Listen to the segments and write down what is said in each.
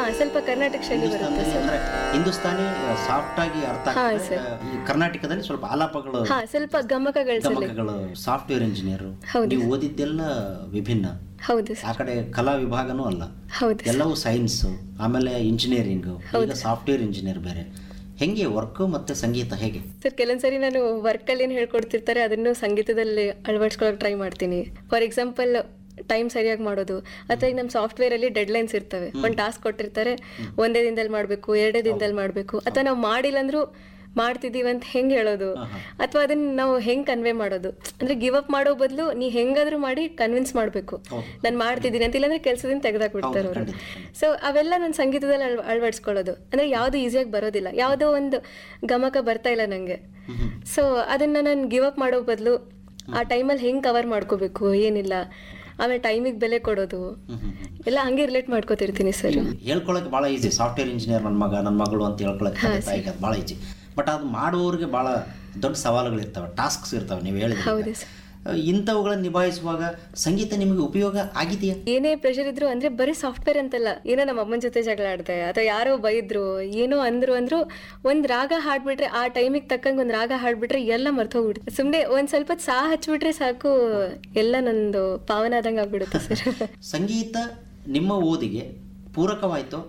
ಸ್ವಲ್ಪ ಕರ್ನಾಟಕ ಶೈಲಿ ಬರುತ್ತೆ ಹಿಂದೂಸ್ತಾನಿ ಸರ್ ಅಂದ್ರೆ ಹಿಂದೂಸ್ತಾನಿ ಸಾಫ್ಟ್ ಆಗಿ ಅರ್ಥ ಹಾ, ಆಗ್ತದೆ ಸರ್. ಈ ಕರ್ನಾಟಕದಲ್ಲಿ ಸ್ವಲ್ಪ ಆಲಾಪಗಳು ಹಾ ಸ್ವಲ್ಪ ಗಮಕಗಳು ಸಲ ಗಮಕಗಳು ಸಾಫ್ಟ್ವೇರ್ ಇಂಜಿನಿಯರ್ ಹೌದು. ನೀವು ಓದಿದ್ದೆಲ್ಲ ವಿಭಿನ್ನ ಹೌದು ಆ ಸರ್ ಕಡೆ ಕಲಾ ವಿಭಾಗನೂ ಅಲ್ಲ ಹೌದು ಎಲ್ಲವೂ ಸೈನ್ಸ್ ಆಮೇಲೆ ಇಂಜಿನಿಯರಿಂಗ್ ಈಗ ಸಾಫ್ಟ್ವೇರ್ ಇಂಜಿನಿಯರ್ ಬೇರೆ ಹೆಂಗೆ ವರ್ಕ್ ಮತ್ತೆ ಸಂಗೀತ ಹೇಗೆ ಸರ್ ಕೆಲವೊಂದ್ಸರಿ ನಾನು ವರ್ಕಲ್ಲಿ ಏನು ಹೇಳ್ಕೊಡ್ತಿರ್ತಾರೆ ಅದನ್ನು ಸಂಗೀತದಲ್ಲಿ ಅಳವಡಿಸ್ಕೊಳಕ್ ಟ್ರೈ ಮಾಡ್ತೀನಿ ಫಾರ್ ಎಕ್ಸಾಂಪಲ್ ಟೈಮ್ ಸರಿಯಾಗಿ ಮಾಡೋದು ಅಥವಾ ಈಗ ನಮ್ಮ ಸಾಫ್ಟ್ವೇರ್ ಅಲ್ಲಿ ಡೆಡ್ ಲೈನ್ಸ್ ಇರ್ತವೆ ಒಂದು ಟಾಸ್ಕ್ ಕೊಟ್ಟಿರ್ತಾರೆ ಒಂದೇ ದಿನದಲ್ಲಿ ಮಾಡಬೇಕು ಎರಡೇ ದಿನದಲ್ಲಿ ಮಾಡಬೇಕು ಅಥವಾ ನಾವು ಮಾಡಿಲ್ಲ ಅಂದ್ರೂ ಮಾಡ್ತಿದೀವಿ ಅಂತ ಹೆಂಗ್ ಹೇಳೋದು ಅಥವಾ ಅದನ್ನ ನಾವು ಹೆಂಗ್ ಕನ್ವೆ ಮಾಡೋದು ಅಂದ್ರೆ ಗಿವ್ ಅಪ್ ಮಾಡೋ ಬದಲು ನೀ ಹೆಂಗಾದ್ರೂ ಮಾಡಿ ಕನ್ವಿನ್ಸ್ ಮಾಡ್ಬೇಕು ನಾನು ಮಾಡ್ತಿದ್ದೀನಿ ಅಂತ ಇಲ್ಲಾಂದ್ರೆ ಕೆಲಸದಿಂದ ತೆಗೆದಾಕ್ಬಿಡ್ತಾರೆ ಅವರು ಸೊ ಅವೆಲ್ಲ ನನ್ನ ಸಂಗೀತದಲ್ಲಿ ಅಳ್ ಅಳವಡಿಸ್ಕೊಳ್ಳೋದು ಅಂದ್ರೆ ಯಾವುದು ಈಸಿಯಾಗಿ ಬರೋದಿಲ್ಲ ಯಾವುದೋ ಒಂದು ಗಮಕ ಬರ್ತಾ ಇಲ್ಲ ನಂಗೆ ಸೊ ಅದನ್ನ ನಾನು ಗಿವ್ ಅಪ್ ಮಾಡೋ ಬದಲು ಆ ಟೈಮಲ್ಲಿ ಹೆಂಗ್ ಕವರ್ ಮಾಡ್ಕೋಬೇಕು ಏನಿಲ್ಲ ಆಮೇಲೆ ಟೈಮಿಗೆ ಬೆಲೆ ಕೊಡೋದು ಎಲ್ಲ ಹಂಗೆ ರಿಲೇಟ್ ಮಾಡ್ಕೋತಿರ್ತೀನಿ ಸರ್ ಹೇಳ್ಕೊಳಕ್ಕೆ ಭಾಳ ಈಸಿ ಸಾಫ್ಟ್ವೇರ್ ಇಂಜಿನಿಯರ್ ನನ್ನ ಮಗ ನನ್ನ ಮಗಳು ಅಂತ ಹೇಳ್ಕೊಳಕ್ಕೆ ತಂದೆ ತಾಯಿಗೆ ಅದು ಭಾಳ ಈಸಿ ಬಟ್ ಅದು ಮಾಡುವವರಿಗೆ ಭಾಳ ದೊಡ್ಡ ಸವಾಲುಗಳು ಇರ್ತವೆ ಟಾಸ್ಕ್ಸ್ ಇರ್ತವೆ ನೀವು ಹೌದು ಹೇಳಿದ್ರೆ ಸರ್ ಇಂಥವುಗಳನ್ನು ನಿಭಾಯಿಸುವಾಗ ಸಂಗೀತ ನಿಮಗೆ ಉಪಯೋಗ ಆಗಿದೆಯಾ ಏನೇ ಪ್ರೆಷರ್ ಇದ್ರು ಅಂದ್ರೆ ಬರೀ ಸಾಫ್ಟ್ವೇರ್ ಅಂತಲ್ಲ ಏನೋ ನಮ್ಮ ಅಮ್ಮನ ಜೊತೆ ಜಗಳ ಆಡ್ದೆ ಅಥವಾ ಯಾರೋ ಬೈದ್ರು ಏನೋ ಅಂದ್ರು ಅಂದ್ರು ಒಂದ್ ರಾಗ ಹಾಡ್ಬಿಟ್ರೆ ಆ ಟೈಮಿಗೆ ತಕ್ಕಂಗೆ ಒಂದ್ ರಾಗ ಹಾಡ್ಬಿಟ್ರೆ ಎಲ್ಲ ಮರ್ತೋಗ್ಬಿಡುತ್ತೆ ಸುಮ್ನೆ ಒಂದ್ ಸ್ವಲ್ಪ ಹೊತ್ತು ಸಾ ಹಚ್ಬಿಟ್ರೆ ಸಾಕು ಎಲ್ಲ ನಂದು ಪಾವನ ಆದಂಗೆ ಆಗ್ಬಿಡುತ್ತೆ ಸರ್ ಸಂಗೀತ ನಿಮ್ಮ ಓದಿಗೆ ಪೂರಕವಾಯಿತು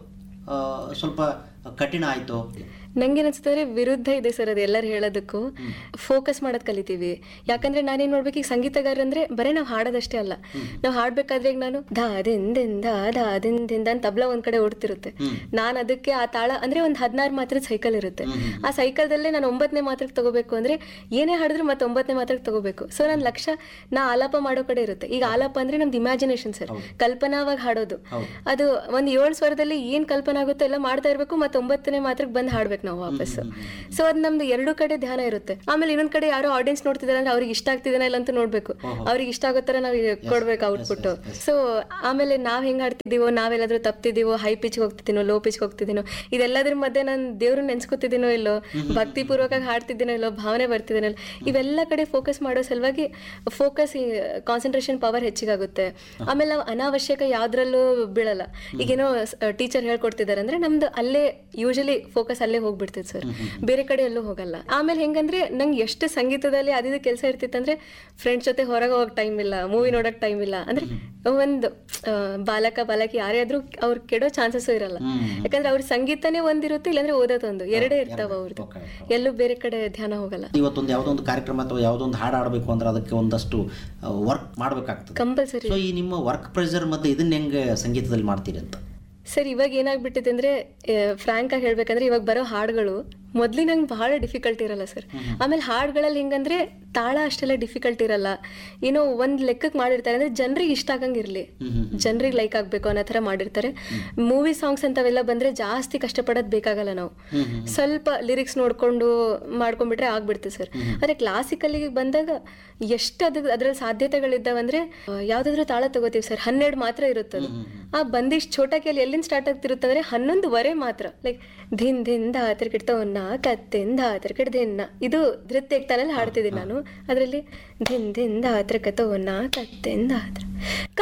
ಸ್ವಲ್ಪ ಕಠಿಣ ಆಯಿತು ನಂಗೇನ್ ಅನ್ಸುತ್ತೆ ವಿರುದ್ಧ ಇದೆ ಸರ್ ಅದು ಎಲ್ಲರೂ ಹೇಳೋದಕ್ಕೂ ಫೋಕಸ್ ಮಾಡೋದ್ ಕಲಿತೀವಿ ಯಾಕಂದ್ರೆ ನಾನೇನ್ ಮಾಡ್ಬೇಕು ಈಗ ಸಂಗೀತಗಾರ ಅಂದ್ರೆ ಬರೀ ನಾವು ಹಾಡೋದಷ್ಟೇ ಅಲ್ಲ ನಾವು ಹಾಡ್ಬೇಕಾದ್ರೆ ಈಗ ನಾನು ಧಾ ದಿಂದ ಧಾ ದಿಂದ ಅಂತ ತಬ್ಲ ಒಂದ್ ಕಡೆ ಓಡ್ತಿರುತ್ತೆ ನಾನು ಅದಕ್ಕೆ ಆ ತಾಳ ಅಂದ್ರೆ ಒಂದ್ ಹದಿನಾರು ಮಾತ್ರದ ಸೈಕಲ್ ಇರುತ್ತೆ ಆ ಸೈಕಲ್ದಲ್ಲೇ ನಾನು ಒಂಬತ್ತನೇ ಮಾತ್ರಕ್ಕೆ ತಗೋಬೇಕು ಅಂದ್ರೆ ಏನೇ ಹಾಡಿದ್ರು ಮತ್ತೆ ಒಂಬತ್ತನೇ ಮಾತ್ರಕ್ಕೆ ತಗೋಬೇಕು ಸೊ ನನ್ನ ಲಕ್ಷ್ಯ ನಾ ಆಲಾಪ ಮಾಡೋ ಕಡೆ ಇರುತ್ತೆ ಈಗ ಆಲಾಪ ಅಂದ್ರೆ ನಮ್ದು ಇಮ್ಯಾಜಿನೇಷನ್ ಸರ್ ಕಲ್ಪನಾವಾಗಿ ಹಾಡೋದು ಅದು ಒಂದ್ ಏಳು ಸ್ವರದಲ್ಲಿ ಏನ್ ಕಲ್ಪನಾ ಆಗುತ್ತೋ ಎಲ್ಲ ಮಾಡ್ತಾ ಇರ್ಬೇಕು ಮತ್ತೆ ಒಂಬತ್ತನೇ ಮಾತ್ರಕ್ಕೆ ಬಂದು ಹಾಡ್ಬೇಕು ನಾವು ವಾಪಸ್ ಸೊ ಅದ್ ನಮ್ದು ಎರಡು ಕಡೆ ಧ್ಯಾನ ಇರುತ್ತೆ ಆಮೇಲೆ ಇನ್ನೊಂದ್ ಕಡೆ ಯಾರೋ ಆಡಿಯನ್ಸ್ ನೋಡ್ತಿದಾರೆ ಅಂದ್ರೆ ಅವ್ರಿಗೆ ಇಷ್ಟ ಆಗ್ತಿದೇನ ಇಲ್ಲ ಅಂತ ನೋಡ್ಬೇಕು ಅವ್ರಿಗೆ ಇಷ್ಟ ಆಗೋ ತರ ನಾವು ಕೊಡ್ಬೇಕು ಔಟ್ಪುಟ್ ಸೊ ಆಮೇಲೆ ನಾವ್ ಹೆಂಗ್ ಆಡ್ತಿದೀವೋ ನಾವೆಲ್ಲಾದ್ರೂ ತಪ್ತಿದೀವೋ ಹೈ ಪಿಚ್ ಹೋಗ್ತಿದ್ದೀನೋ ಲೋ ಪಿಚ್ ಹೋಗ್ತಿದ್ದೀನೋ ಇದೆಲ್ಲದ್ರ ಮಧ್ಯೆ ನಾನು ದೇವ್ರು ನೆನ್ಸ್ಕೊತಿದ್ದೀನೋ ಇಲ್ಲೋ ಭಕ್ತಿ ಪೂರ್ವಕವಾಗಿ ಹಾಡ್ತಿದ್ದೀನೋ ಇಲ್ಲೋ ಭಾವನೆ ಬರ್ತಿದ್ದೀನೋ ಇಲ್ಲೋ ಇವೆಲ್ಲ ಕಡೆ ಫೋಕಸ್ ಮಾಡೋ ಸಲುವಾಗಿ ಫೋಕಸ್ ಕಾನ್ಸಂಟ್ರೇಷನ್ ಪವರ್ ಹೆಚ್ಚಿಗಾಗುತ್ತೆ ಆಮೇಲೆ ನಾವು ಅನಾವಶ್ಯಕ ಯಾವ್ದ್ರಲ್ಲೂ ಬೀಳಲ್ಲ ಈಗೇನೋ ಟೀಚರ್ ಹೇಳ್ಕೊಡ್ತಿದ್ದಾರೆ ಅಂದ್ರೆ ನಮ್ದು ಅಲ್ಲೇ ಯೂಶಲಿ ಫೋಕಸ್ ಅಲ್ಲೇ ಹೋಗ್ಬಿಡ್ತೈತೆ ಸರ್ ಬೇರೆ ಕಡೆ ಎಲ್ಲೂ ಹೋಗಲ್ಲ ಆಮೇಲೆ ಹೆಂಗಂದ್ರೆ ನಂಗೆ ಎಷ್ಟು ಸಂಗೀತದಲ್ಲಿ ಅದಿದ್ದು ಕೆಲಸ ಇರ್ತಿತ್ತಂದ್ರೆ ಫ್ರೆಂಡ್ಸ್ ಜೊತೆ ಹೊರಗೆ ಹೋಗಕ್ ಟೈಮ್ ಇಲ್ಲ ಮೂವಿ ನೋಡಕ್ ಟೈಮ್ ಇಲ್ಲ ಅಂದ್ರೆ ಒಂದು ಆ, ಬಾಲಕ ಬಾಲಕಿ ಯಾರೇ ಆದ್ರೂ ಅವ್ರು ಕೆಡೋ ಚಾನ್ಸಸ್ ಇರಲ್ಲ ಯಾಕಂದ್ರೆ ಅವ್ರ ಸಂಗೀತನೇ ಒಂದಿರುತ್ತೆ ಇಲ್ಲಾಂದ್ರೆ ಓದೋದೊಂದು ಎರಡೇ ಇರ್ತಾವ ಅವ್ರದ್ದು Okay, ಎಲ್ಲೂ ಬೇರೆ ಕಡೆ ಧ್ಯಾನ ಹೋಗಲ್ಲ ಇವತ್ತೊಂದು ಯಾವುದೋ ಒಂದು ಕಾರ್ಯಕ್ರಮ ಅಥವಾ ಯಾವುದೋ ಒಂದು ಹಾಡು ಆಡಬೇಕು ಅಂದ್ರೆ ಅದಕ್ಕೆ ಒಂದಷ್ಟು ವರ್ಕ್ ಮಾಡಬೇಕಾಗ್ತದೆ ಕಂಪಲ್ಸರಿ ಸೊ ಈ ನಿಮ್ಮ ವರ್ಕ್ ಪ್ರೆಷರ್ ಮತ್ತೆ ಇದನ್ನ ಹೆಂಗೆ ಸಂಗೀತದಲ್ಲಿ ಮಾಡ್ತೀರಿ ಅಂತ ಸರ್ ಇವಾಗ ಏನಾಗ್ಬಿಟ್ಟಿದೆ ಅಂದ್ರೆ ಫ್ರಾಂಕ್ ಆಗಿ ಹೇಳ್ಬೇಕಂದ್ರೆ ಇವಾಗ ಬರೋ ಹಾಡುಗಳು ಮೊದ್ಲಿ ನಂಗೆ ಬಹಳ ಡಿಫಿಕಲ್ಟ್ ಇರಲ್ಲ ಸರ್ ಆಮೇಲೆ ಹಾಡುಗಳಲ್ಲಿ ಹೆಂಗಂದ್ರೆ ತಾಳ ಅಷ್ಟೆಲ್ಲ ಡಿಫಿಕಲ್ಟ್ ಇರಲ್ಲ ಏನೋ ಒಂದ್ ಲೆಕ್ಕಕ್ಕೆ ಮಾಡಿರ್ತಾರೆ ಅಂದ್ರೆ ಜನರಿಗೆ ಇಷ್ಟ ಆಗಂಗಿರ್ಲಿ ಜನರಿಗೆ ಲೈಕ್ ಆಗ್ಬೇಕು ಅನ್ನೋ ಥರ ಮಾಡಿರ್ತಾರೆ ಮೂವಿ ಸಾಂಗ್ಸ್ ಅಂತವೆಲ್ಲ ಬಂದ್ರೆ ಜಾಸ್ತಿ ಕಷ್ಟಪಡೋದ್ ಬೇಕಾಗಲ್ಲ ನಾವು ಸ್ವಲ್ಪ ಲಿರಿಕ್ಸ್ ನೋಡ್ಕೊಂಡು ಮಾಡ್ಕೊಂಡ್ಬಿಟ್ರೆ ಆಗ್ಬಿಡ್ತೆ ಸರ್ ಆದ್ರೆ ಕ್ಲಾಸಿಕಲ್ಲಿಗೆ ಬಂದಾಗ ಎಷ್ಟು ಅದ ಅದ್ರಲ್ಲಿ ಸಾಧ್ಯತೆಗಳಿದ್ದಾವಂದ್ರೆ ಆ, ಯಾವ್ದಾದ್ರು ತಾಳ ತಗೋತೀವಿ ಸರ್ ಹನ್ನೆರಡು ಮಾತ್ರ ಇರುತ್ತದು ಆ ಬಂದಿಷ್ಟು ಛೋಟಕಿಯಲ್ಲಿ ಎಲ್ಲಿಂದ ಸ್ಟಾರ್ಟ್ ಆಗ್ತಿರುತ್ತಂದ್ರೆ ಹನ್ನೊಂದುವರೆ ಮಾತ್ರ ಲೈಕ್ ಧಿನ್ ಧಿನ್ ಧಾ ತಿರ್ಕಿಡ್ತವನ್ನ ಕತ್ತಿನ್ ಧಾ ತಿರ್ಕಿಡ್ದಿನ್ನ ಇದು ನೃತ್ಯ ತಾನಲ್ಲಿ ಹಾಡ್ತಿದ್ದೀನಿ ನಾನು ಅದರಲ್ಲಿ ಧಿನ್ ಧಿನ್ ಧಾ ತಿರ್ಕತವನ್ನ ಕತ್ತಿನ್ ಧಾ